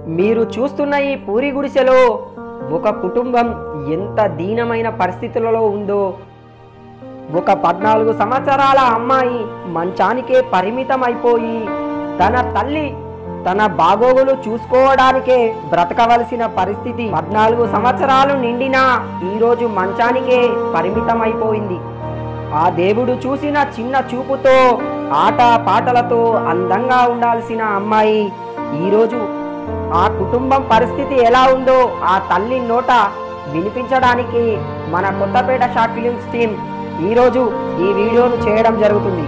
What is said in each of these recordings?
మీరు చూస్తున్న ఈ పూరి గుడిసెలో ఒక కుటుంబం ఎంత దీనమైన పరిస్థితులలో ఉందో ఒక పద్నాలుగు సంవత్సరాల అమ్మాయి మంచానికే పరిమితం అయిపోయి తన తల్లి తన బాగోగులు చూసుకోవడానికే బ్రతకవలసిన పరిస్థితి పద్నాలుగు సంవత్సరాలు నిండినా ఈరోజు మంచానికే పరిమితం అయిపోయింది ఆ దేవుడు చూసిన చిన్న చూపుతో ఆట పాటలతో అందంగా ఉండాల్సిన అమ్మాయి ఈరోజు ఆ కుటుంబం పరిస్థితి ఎలా ఉందో ఆ తల్లి నోట వినిపించడానికి మన కొత్తపేట షార్ట్ ఫిలిమ్స్ టీం ఈరోజు ఈ వీడియోను చేయడం జరుగుతుంది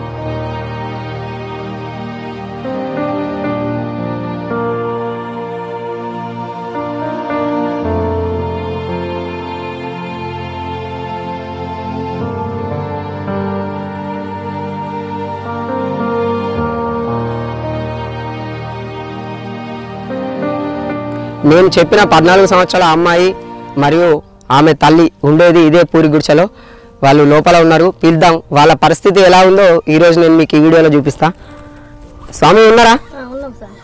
నేను చెప్పిన పద్నాలుగు సంవత్సరాల అమ్మాయి మరియు ఆమె తల్లి ఉండేది ఇదే పూరి గుడిసెలో వాళ్ళు లోపల ఉన్నారు పిలుద్దాం వాళ్ళ పరిస్థితి ఎలా ఉందో ఈరోజు నేను మీకు ఈ వీడియోలో చూపిస్తా స్వామి ఉన్నారా ఆ, ఉన్నాం సార్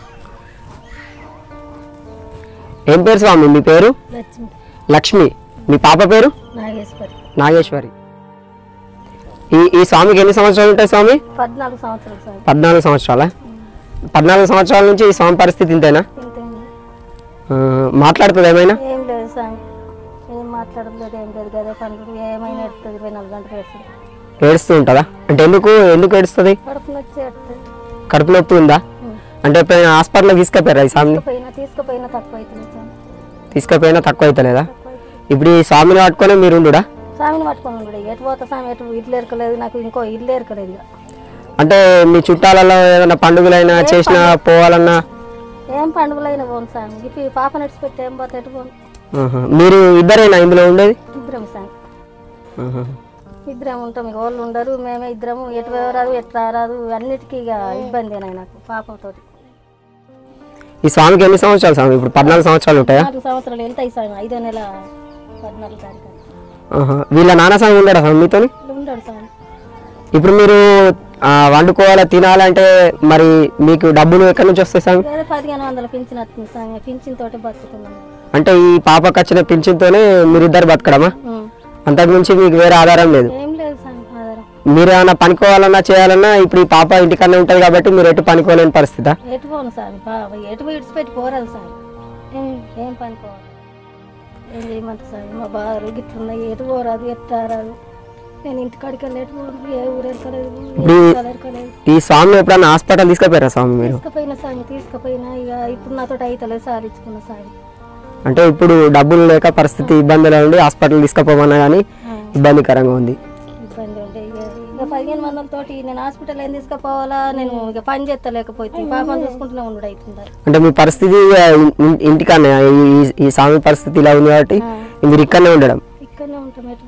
ఏం పేరు స్వామి మీ పేరు లక్ష్మి లక్ష్మి మీ పాప పేరు నాగేశ్వరి నాగేశ్వరి ఈ ఈ స్వామికి ఎన్ని సంవత్సరాలు ఉంటాయి స్వామి పద్నాలుగు సంవత్సరాలు సార్ పద్నాలుగు సంవత్సరాల పద్నాలుగు సంవత్సరాల నుంచి ఈ స్వామి పరిస్థితి ఇంతేనా ఇంతేండి ఆ, మాట్లాడుతుంది ఏమైనా ఏం లేదు సార్ ఏం మాట్లాడలేదు ఏం లేదు కదా పనులు ఏమైనా ఎడుతుంది ఇరవై నాలుగు గంటలు ఎడుతుంది ఏడుస్తూ ఉంటుందా అంటే ఎందుకు ఎందుకు ఏడుస్తుంది కడుపు నొచ్చి ఎడుతుంది కడుపు నొప్పి ఉందా అంటే ఎప్పుడైనా హాస్పిటల్కి తీసుకుపోయారా ఈ స్వామిని తీసుకుపోయినా తీసుకుపోయినా తక్కువ అవుతుంది సార్ తీసుకుపోయినా తక్కువ అవుతలేదా తక్కువ అవుతుంది ఇప్పుడు ఈ స్వామిని పట్టుకొని మీరు ఉండుడా స్వామిని పట్టుకొని ఉండడు ఎటు పోతా స్వామి ఎటు ఇల్లు ఎరకలేదు నాకు ఇంకో ఇల్లు ఎరకలేదు ఇక అంటే మీ చుట్టాలలో ఏదైనా పండుగలైనా చేసినా పోవాలన్నా ఏం పండుగలైనా పోను స్వామి ఇప్పుడు ఈ పాప నడిచిపెట్టి ఏం పోతే ఎటు పోను ఆహా. మీరు ఇద్దరేనా ఇందులో ఉండేది ఇద్దరం స్వామి ఆహా. ఇద్దరం ఉంటాం ఇక వాళ్ళు ఉండరు మేమే ఇద్దరము ఎటు రాదు ఎటు రాదు అన్నిటికీ ఇక ఇబ్బంది నాకు పాపంతో ఈ స్వామికి ఎన్ని సంవత్సరాలు స్వామి ఇప్పుడు పద్నాలుగు సంవత్సరాలు ఉంటాయా నాలుగు సంవత్సరాలు ఎంత ఇస్తాను ఐదో నెల పద్నాలుగు తారీఖు ఆహా. వీళ్ళ నాన్న స్వామి ఉండడా స్వామి మీతోని ఇట్లా ఉంటాడు సార్ ఇప్పుడు మీరు ఆ, వండుకోవాలా తినాలంటే మరి మీకు డబ్బులు ఎక్కడి నుంచి వస్తాయి స్వామి వేరే పదిహేను వందల పింఛన్ వస్తుంది సార్ పింఛన్ తోటి బతుకుతున్నాం అంటే ఈ పాపకు వచ్చిన పింఛన్తోనే మీరిద్దరు బతకడమా ఉం. అంతకు మించి మీకు వేరే ఆధారం లేదు ఏం లేదు సార్ ఆధారం మీరు ఏమైనా పనుకోవాలన్నా చేయాలన్నా ఇప్పుడు ఈ పాప ఇంటికన్నా ఉంటుంది కాబట్టి మీరు ఎటు పనుకోలేని పరిస్థితి ఎటు పోను సార్ బాబా ఎటు పోయి ఇడిచిపెట్టి పోరాదు సార్ ఏం ఏం పని పోవాలి ఏం చేయమంటారు సార్ మా బాగా గిట్లున్నాయి ఎటు పోరాదు ఎటు రారాదు నేను ఇంటికాడికి వెళ్ళి ఎటు పోను ఏ ఊరు ఎరకలేదు ఏ ఊరు ఎరకలేదు ఈ స్వామిని ఎప్పుడన్నా హాస్పిటల్ తీసుకుపోయారా స్వామి మీరు తీసుకుపోయినా సార్ తీసుకుపోయినా ఇక ఇప్పుడు నాతో అవుతలేదు సార్ ఇచ్చుకున్నా సార్ అంటే ఇప్పుడు డబ్బులు లేక పరిస్థితి ఇబ్బందిలో ఉండి హాస్పిటల్ తీసుకుపోమన్నా కానీ ఇబ్బందికరంగా ఉంది ఇబ్బంది ఉంటే ఇక ఇక పదిహేను వందలతోటి నేను హాస్పిటల్ ఏం తీసుకుపోవాలా నేను ఇక పని చేస్తలేకపోతే పాపం చూసుకుంటూనే ఉండడు అవుతుంది అంటే మీ పరిస్థితి ఇక ఇన్- ఇన్- ఇంటికన్నా ఈ ఈ- ఈ స్వామి పరిస్థితి ఇలా ఉంది కాబట్టి మీరు ఇక్కడనే ఉండడం ఇక్కడనే ఉంటాం ఎటు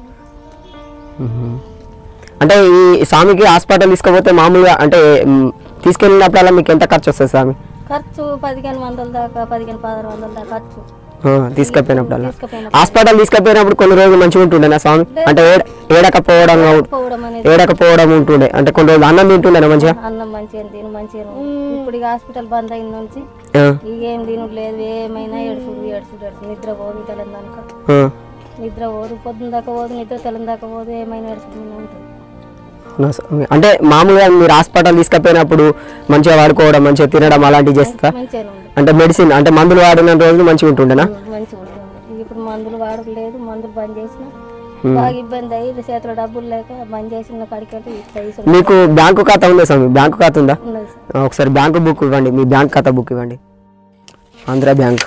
మ్మ్. అంటే ఈ స్వామికి హాస్పిటల్ తీసుకుపోతే మామూలుగా అంటే మ్, తీసుకెళ్ళినప్పుడల్లా మీకు ఎంత ఖర్చు వస్తుంది స్వామి ఖర్చు పదిహేను వందల దాకా పదిహేను పదహారు వందల దాకా ఖర్చు ఆ, తీసుకుపోయినప్పుడల్లా తీసుకుపోయిన హాస్పిటల్ తీసుకుపోయినప్పుడు కొన్ని రోజులు మంచిగా ఉంటుండేనా స్వామి అంటే ఏడ ఏడకపోవడం పోవడం అనేది ఏడకపోవడం ఉంటుండే అంటే కొన్ని రోజులు అన్నం తింటుండేనా మంచిగా అన్నం మంచిగా తిను మంచిగా ఇప్పుడు ఇక హాస్పిటల్ బంద్ అయిన నుంచి ఆ, ఇక ఏం తినుడు లేదు ఏమైనా ఏడుచుడు ఏడుచుడు ఏడుచు నిద్ర పోదు తెలంగాణ ఆ. నిద్ర పోదు పొద్దున దాకా పోదు నిద్ర తెల్లని దాకా పోదు ఏమైనా ఏడుచుకుంటూనే ఉంటుంది అవునా స్వామి? అంటే మామూలుగా మీరు హాస్పిటల్ తీసుకుపోయినప్పుడు మంచిగా వాడుకోవడం మంచిగా తినడం అలాంటివి చేస్తా మంచిగానే ఉంది అంటే మెడిసిన్ అంటే మందులు వాడిన రోజులు మంచిగా ఉంటుండేనా మంచిగా ఉంటుంది ఇప్పుడు మందులు వాడలేదు మందులు బంద్ చేసిన బాగా ఇబ్బంది అయ్యి చేతిలో డబ్బులు లేక బంద్ చేసిన కాడికి వెళ్ళి ఇట్లా తీసుకుని మీకు బ్యాంకు ఖాతా ఉందా స్వామి బ్యాంకు ఖాతా ఉందా ఉన్నది సార్ ఆ, ఒకసారి బ్యాంకు బుక్ ఇవ్వండి మీ బ్యాంక్ ఖాతా బుక్ ఇవ్వండి ఆంధ్ర బ్యాంక్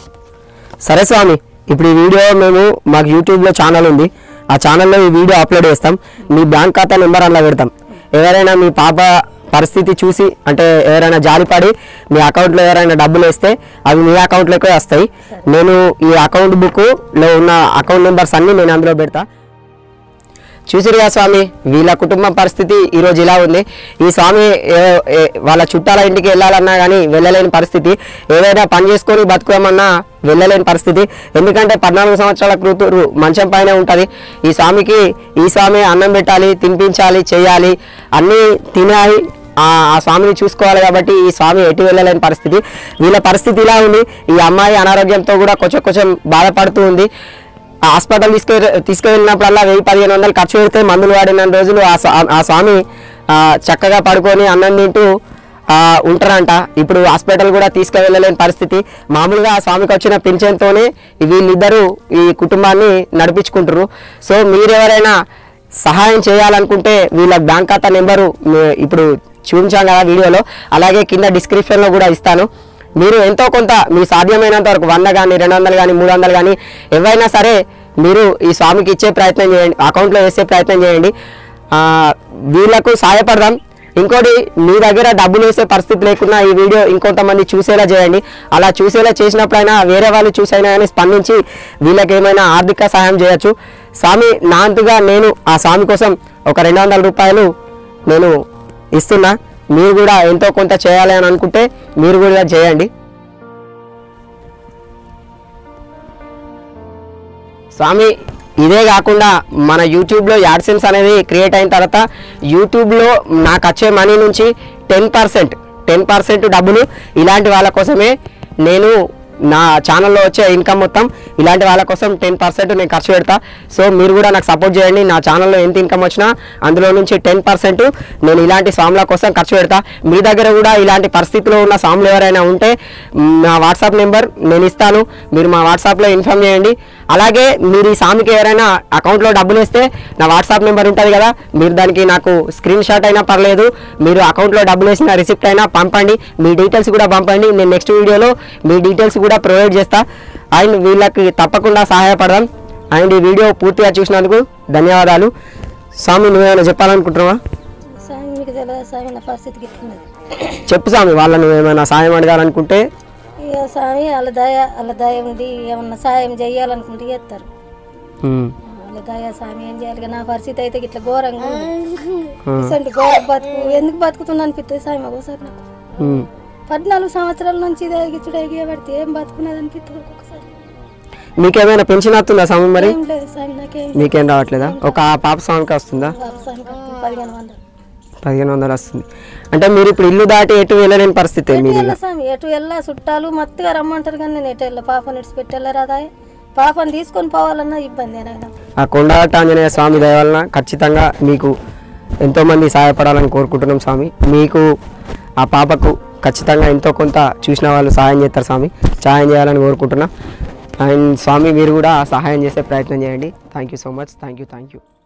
సరే స్వామి ఇప్పుడు ఈ వీడియో మేము మాకు యూట్యూబ్లో ఛానల్ ఉంది ఆ ఛానల్లో ఈ వీడియో అప్లోడ్ చేస్తాం మీ బ్యాంక్ ఖాతా నెంబర్ అందులో పెడతాం ఎవరైనా మీ పాప పరిస్థితి చూసి అంటే ఎవరైనా జాలిపడి మీ అకౌంట్లో ఎవరైనా డబ్బులు వేస్తే అవి మీ అకౌంట్లోకే వస్తాయి నేను ఈ అకౌంట్ బుక్లో ఉన్న అకౌంట్ నెంబర్స్ అన్నీ నేను అందులో పెడతా చూసిరుగా స్వామి వీళ్ళ కుటుంబ పరిస్థితి ఈరోజు ఇలా ఉంది ఈ స్వామి ఏ- ఏ- వాళ్ళ చుట్టాల ఇంటికి వెళ్ళాలన్నా కానీ వెళ్ళలేని పరిస్థితి ఏదైనా పని చేసుకొని బతుకోమన్నా వెళ్ళలేని పరిస్థితి ఎందుకంటే పద్నాలుగు సంవత్సరాల కూతురు మంచం పైన ఉంటుంది ఈ స్వామికి ఈ స్వామి అన్నం పెట్టాలి తినిపించాలి చేయాలి అన్నీ తినాలి ఆ ఆ స్వామిని చూసుకోవాలి కాబట్టి ఈ స్వామి ఎటు వెళ్ళలేని పరిస్థితి వీళ్ళ పరిస్థితి ఇలా ఉంది ఈ అమ్మాయి అనారోగ్యంతో కూడా కొంచెం కొంచెం బాధపడుతూ ఉంది ఆ హాస్పిటల్ తీసుకు తీసుకువెళ్ళినప్పుడల్లా వెయ్యి పదిహేను వందలు ఖర్చు పెడితే మందులు వాడిన రోజులు ఆ స్వా- ఆ స్వామి ఆ, చక్కగా పడుకొని అన్నం తింటూ ఆ, ఉంటారంట ఇప్పుడు హాస్పిటల్ కూడా తీసుకువెళ్ళలేని పరిస్థితి మామూలుగా ఆ స్వామికి వచ్చిన పింఛన్తోనే వీళ్ళిద్దరూ ఈ కుటుంబాన్ని నడిపించుకుంటారు సో మీరెవరైనా సహాయం చేయాలనుకుంటే వీళ్ళ బ్యాంక్ ఖాతా నెంబరు మీ- ఇప్పుడు చూపించాం కదా వీడియోలో అలాగే కింద డిస్క్రిప్షన్లో కూడా ఇస్తాను మీరు ఎంతో కొంత మీ సాధ్యమైనంత వరకు వంద కానీ రెండు వందలు కానీ మూడు వందలు కానీ ఎవరైనా సరే మీరు ఈ స్వామికి ఇచ్చే ప్రయత్నం చేయండి అకౌంట్లో వేసే ప్రయత్నం చేయండి ఆ, వీళ్ళకు సహాయపడదాం ఇంకోటి మీ దగ్గర డబ్బులు వేసే పరిస్థితి లేకున్నా ఈ వీడియో ఇంకొంతమంది చూసేలా చేయండి అలా చూసేలా చేసినప్పుడైనా వేరే వాళ్ళు చూసైనా కానీ స్పందించి వీళ్ళకి ఏమైనా ఆర్థిక సహాయం చేయొచ్చు స్వామి నా అంతుగా నేను ఆ స్వామి కోసం ఒక రెండు వందల రూపాయలు నేను ఇస్తున్నా మీరు కూడా ఎంతో కొంత చేయాలి అని అనుకుంటే మీరు కూడా చేయండి స్వామి ఇదే కాకుండా మన యూట్యూబ్లో యాడ్సెన్స్ అనేది క్రియేట్ అయిన తర్వాత యూట్యూబ్లో నాకు వచ్చే మనీ నుంచి టెన్ పర్సెంట్ టెన్ పర్సెంట్ డబ్బులు ఇలాంటి వాళ్ళ కోసమే నేను నా ఛానల్లో వచ్చే ఇన్కమ్ మొత్తం ఇలాంటి వాళ్ళ కోసం టెన్ పర్సెంట్ నేను ఖర్చు పెడతా సో మీరు కూడా నాకు సపోర్ట్ చేయండి నా ఛానల్లో ఎంత ఇన్కమ్ వచ్చినా అందులో నుంచి టెన్ పర్సెంట్ నేను ఇలాంటి స్వాముల కోసం ఖర్చు పెడతా మీ దగ్గర కూడా ఇలాంటి పరిస్థితిలో ఉన్న స్వాములు ఎవరైనా ఉంటే మ్, నా వాట్సాప్ నెంబర్ నేను ఇస్తాను మీరు మా వాట్సాప్లో ఇన్ఫామ్ చేయండి అలాగే మీరు ఈ స్వామికి ఎవరైనా అకౌంట్లో డబ్బులు వేస్తే నా వాట్సాప్ నెంబర్ ఉంటుంది కదా మీరు దానికి నాకు స్క్రీన్ షాట్ అయినా పర్లేదు మీరు అకౌంట్లో డబ్బులు వేసిన రిసిప్ట్ అయినా పంపండి మీ డీటెయిల్స్ కూడా పంపండి నేను నెక్స్ట్ వీడియోలో మీ డీటెయిల్స్ కూడా ప్రొవైడ్ చేస్తా అండ్ వీళ్ళకి తప్పకుండా సహాయపడదాం అండ్ ఈ వీడియో పూర్తిగా చూసినందుకు ధన్యవాదాలు స్వామి నువ్వేమైనా చెప్పాలనుకుంటున్నావా స్వామి మీకు తెలియదు స్వామి నా పరిస్థితికి ఇట్లున్నది చెప్పు స్వామి వాళ్ళని ఏమైనా సాయం అడగాలనుకుంటే ఇక స్వామి వాళ్ళ దయ వాళ్ళ దయ ఉంది ఏమన్నా సాయం చేయాలనుకుంటే చేస్తారు ఉమ్, వాళ్ళ దయ స్వామి ఏం చేయాలి ఇక నా పరిస్థితి అయితే ఇట్లా ఘోరంగా ఉంది ఆ, ఇసంటి ఘోర బతుకు ఎందుకు బతుకుతున్నా అనిపిస్తుంది స్వామి ఒకసారి నాకు ఉమ్. పద్నాలుగు సంవత్సరాల నుంచి ఇదే గిచ్చుడు ఎగియ పడితే ఏం బతుకున్నది అనిపిస్తుంది ఒక్కొక్కసారి మీకేమైనా పెన్షన్ వస్తుందా స్వామి మరి ఏం లేదు స్వామి నాకేం మీకేం రావట్లేదా ఒక పాప స్వామికి వస్తుందా స్వామి పదిహేను వందలు పదిహేను వందలు వస్తుంది అంటే మీరు ఇప్పుడు ఇల్లు దాటి ఎటు వెళ్ళలేని పరిస్థితి ఎటు మీరు వెళ్ళా స్వామి ఎటు వెళ్ళా చుట్టాలు మత్తుగా రమ్మంటారు కానీ నేను ఎటు వెళ్ళా పాపని ఇడిచిపెట్టి వెళ్ళరాదా పాపని తీసుకొని పోవాలన్నా ఇబ్బంది నాయన ఆ కొండగట్ట ఆంజనేయ స్వామి దయ వలన ఖచ్చితంగా మీకు ఎంతోమంది సహాయపడాలని కోరుకుంటున్నాం స్వామి మీకు ఆ పాపకు ఖచ్చితంగా ఎంతో కొంత చూసిన వాళ్ళు సహాయం చేస్తారు స్వామి సహాయం చేయాలని కోరుకుంటున్నా అండ్ స్వామి మీరు కూడా సహాయం చేసే ప్రయత్నం చేయండి thank you so much thank you thank you